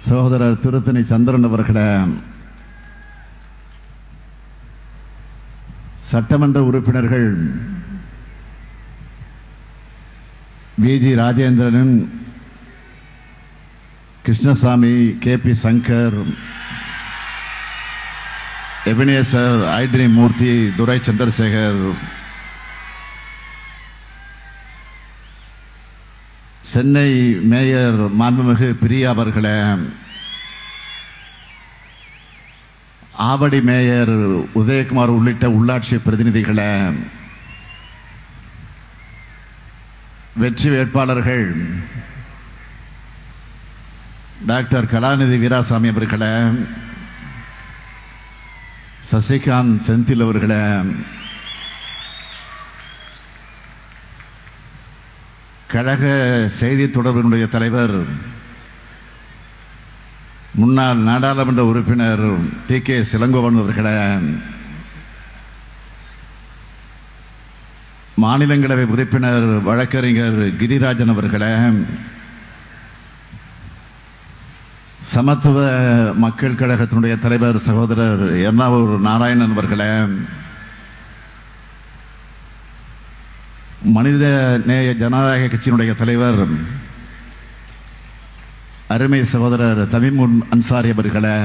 சகோதரர் திருத்தணி சந்திரன் அவர்களே சட்டமன்ற உறுப்பினர்கள் Viji Rajendran Krishnasamy K P Sankar Ebenezer Idream Murthy Durai Chandrasekar Chennai mayor மாண்புமிகு பிரியா அவர்களே ஆவடி மேயர் உதயகுமார் உள்ளிட்ட உள்ளாட்சி பிரதிநிதிகளே வெற்றி வேட்பாளர்கள் டாக்டர் கலாநிதி வீராசாமி அவர்களே சசிகாந்த் செந்தில் அவர்களே கழக செய்தி தொடர்பினுடைய தலைவர் முன்னாள் நாடாளுமன்ற உறுப்பினர் டி கே சிலங்கோவன் அவர்களே மாநிலங்களவை உறுப்பினர் வழக்கறிஞர் கிரிராஜன் அவர்களே சமத்துவ மக்கள் கழகத்தினுடைய தலைவர் சகோதரர் எர்ணாவூர் நாராயணன் அவர்களே மனித நேய ஜனநாயக கட்சியினுடைய தலைவர் அருமை சகோதரர் தமிமுன் அன்சாரி அவர்களே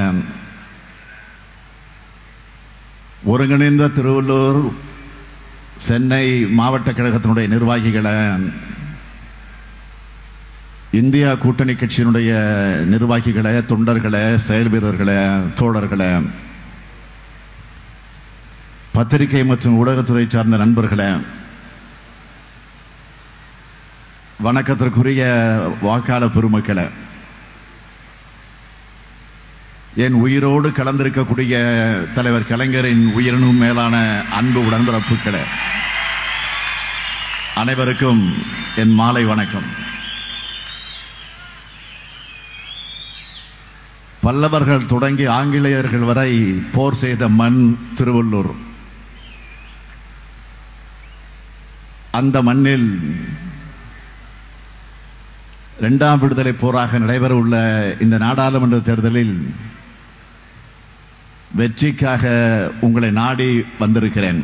ஒருங்கிணைந்த திருவள்ளூர் சென்னை மாவட்ட கழகத்தினுடைய நிர்வாகிகளே இந்தியா கூட்டணி கட்சியினுடைய நிர்வாகிகளே தொண்டர்களே செயல் வீரர்களே தோழர்களே பத்திரிகை மற்றும் ஊடகத்துறை சார்ந்த நண்பர்களே வணக்கத்திற்குரிய வாக்காளர் பெருமக்களே என் உயிரோடு கலந்திருக்கக்கூடிய தலைவர் கலைஞரின் உயிரினும் மேலான அன்பு உடன்பிறப்புகளே அனைவருக்கும் என் மாலை வணக்கம் பல்லவர்கள் தொடங்கி ஆங்கிலேயர்கள் வரை போர் செய்த மண் திருவள்ளூர் அந்த மண்ணில் இரண்டாம் விடுதலை போராக நடைபெற உள்ள இந்த நாடாளுமன்ற தேர்தலில் வெற்றிக்காக உங்களை நாடி வந்திருக்கிறேன்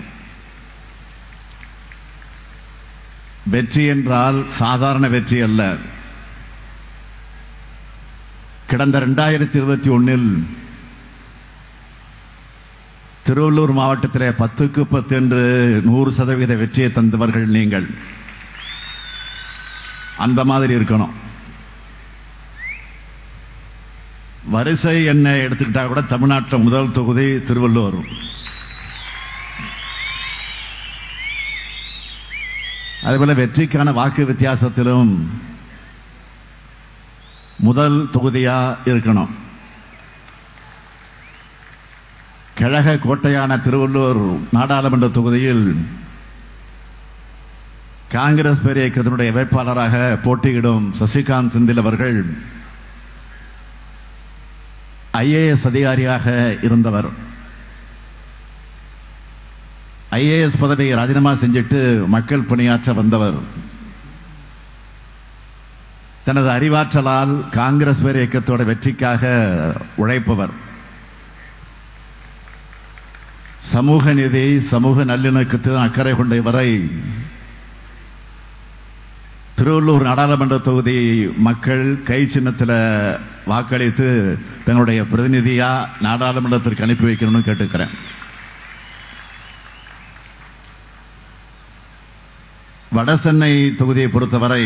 வெற்றி என்றால் சாதாரண வெற்றி அல்ல கடந்த இரண்டாயிரத்தி இருபத்தி ஒன்னில் திருவள்ளூர் மாவட்டத்திலே பத்துக்கு பத்து என்று நூறு சதவீத வெற்றியை தந்தவர்கள் நீங்கள் அந்த மாதிரி இருக்கணும் வரிசை என்ன எடுத்துக்கிட்டா கூட தமிழ்நாட்டில் முதல் தொகுதி திருவள்ளூர் அதேபோல வெற்றிக்கான வாக்கு வித்தியாசத்திலும் முதல் தொகுதியா இருக்கணும் கழக கோட்டையான திருவள்ளூர் நாடாளுமன்ற தொகுதியில் காங்கிரஸ் பேர் இயக்கத்தினுடைய வேட்பாளராக போட்டியிடும் சசிகாந்த் செந்தில் அவர்கள் ஐஏஎஸ் அதிகாரியாக இருந்தவர் ஐஏஎஸ் பதவியை ராஜினாமா செஞ்சிட்டு மக்கள் பணியாற்ற வந்தவர் தனது அறிவாற்றலால் காங்கிரஸ் பேர் இயக்கத்தோட வெற்றிக்காக உழைப்பவர் சமூக நீதி சமூக நல்லிணக்கத்தில் அக்கறை கொண்ட இவரை திருவள்ளூர் நாடாளுமன்ற தொகுதி மக்கள் கை சின்னத்தில் வாக்களித்து தங்களுடைய பிரதிநிதியா நாடாளுமன்றத்திற்கு அனுப்பி வைக்கணும்னு கேட்டுக்கிறேன் வடசென்னை தொகுதியை பொறுத்தவரை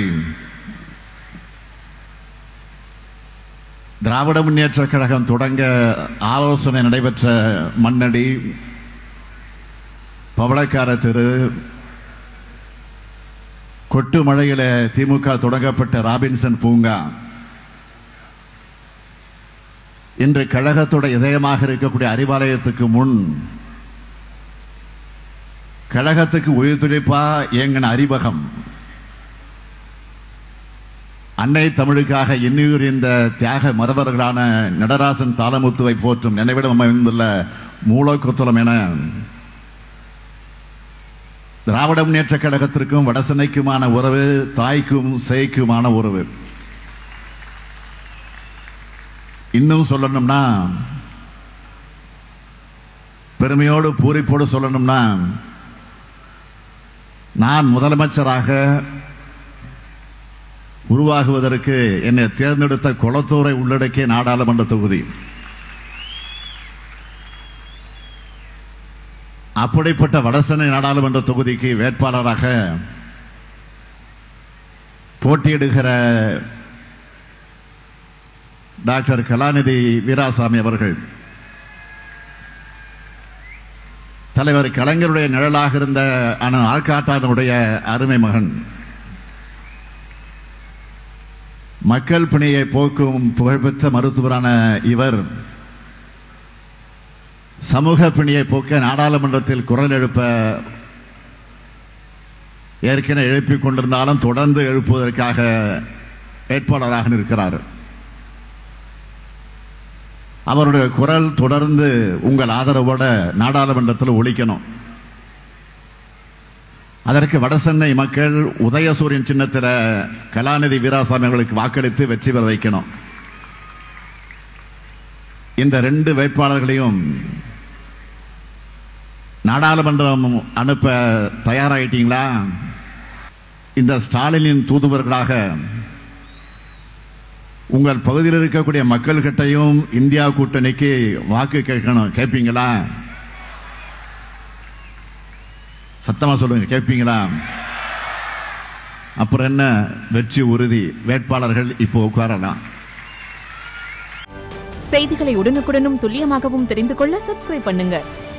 திராவிட முன்னேற்ற கழகம் தொடங்க ஆலோசனை நடைபெற்ற மண்ணடி பவளக்கார தெரு கொட்டு மழையில திமுக தொடங்கப்பட்ட ராபின்சன் பூங்கா இன்று கழகத்தோட இதயமாக இருக்கக்கூடிய அறிவாலயத்துக்கு முன் கழகத்துக்கு உயிர் துடிப்பா இயங்கின அறிவகம் அன்னை தமிழுக்காக இன்னுயிர் இந்த தியாக மரபர்களான நடராசன் தாளமுத்துவை போற்றும் நினைவிடம் அமைந்துள்ள மூலக்குத்தலம் என திராவிட முன்னேற்ற கழகத்திற்கும் வடசென்னைக்குமான உறவு தாய்க்கும் சேய்க்குமான உறவு இன்னும் சொல்லணும்னா பெருமையோடு பூரிப்போடு சொல்லணும்னா நான் முதலமைச்சராக உருவாகுவதற்கு என்னை தேர்ந்தெடுத்த குளத்தூரை உள்ளடக்கிய நாடாளுமன்ற தொகுதி அப்படிப்பட்ட வடசென்னை நாடாளுமன்ற தொகுதிக்கு வேட்பாளராக போட்டியிடுகிற டாக்டர் கலாநிதி வீராசாமி அவர்கள் தலைவர் கலைஞருடைய நிழலாக இருந்த அண்ணன் ஆற்காட்டானுடைய அருமை மகன் மக்கள் பணியை போக்கும் புகழ்பெற்ற மருத்துவரான இவர் சமூக பணியை போக்க நாடாளுமன்றத்தில் குரல் எழுப்ப ஏற்கனவே எழுப்பிக் கொண்டிருந்தாலும் தொடர்ந்து எழுப்புவதற்காக வேட்பாளராக நிற்கிறார் அவருடைய குரல் தொடர்ந்து உங்கள் ஆதரவோட நாடாளுமன்றத்தில் ஒலிக்கணும் அதற்கு வடசென்னை மக்கள் உதயசூரியன் சின்னத்தில் கலாநிதி வீராசாமி அவர்களுக்கு வாக்களித்து வெற்றி பெற வைக்கணும் இந்த ரெண்டு வேட்பாளர்களையும் நாடாளுமன்றம் அனுப்ப தயாராயிட்டீங்களா இந்த ஸ்டாலினின் தூதுவர்களாக உங்கள் பகுதியில் இருக்கக்கூடிய மக்கள்கிட்டையும் இந்தியா கூட்டணிக்கு வாக்கு கேட்கணும் கேட்பீங்களா சத்தமா சொல்லுங்க கேட்பீங்களா அப்புறம் என்ன வெற்றி உறுதி வேட்பாளர்கள் இப்போ உட்காரலாம் செய்திகளை உடனுக்குடனும் துல்லியமாகவும் தெரிந்து கொள்ள சப்ஸ்கிரைப் பண்ணுங்க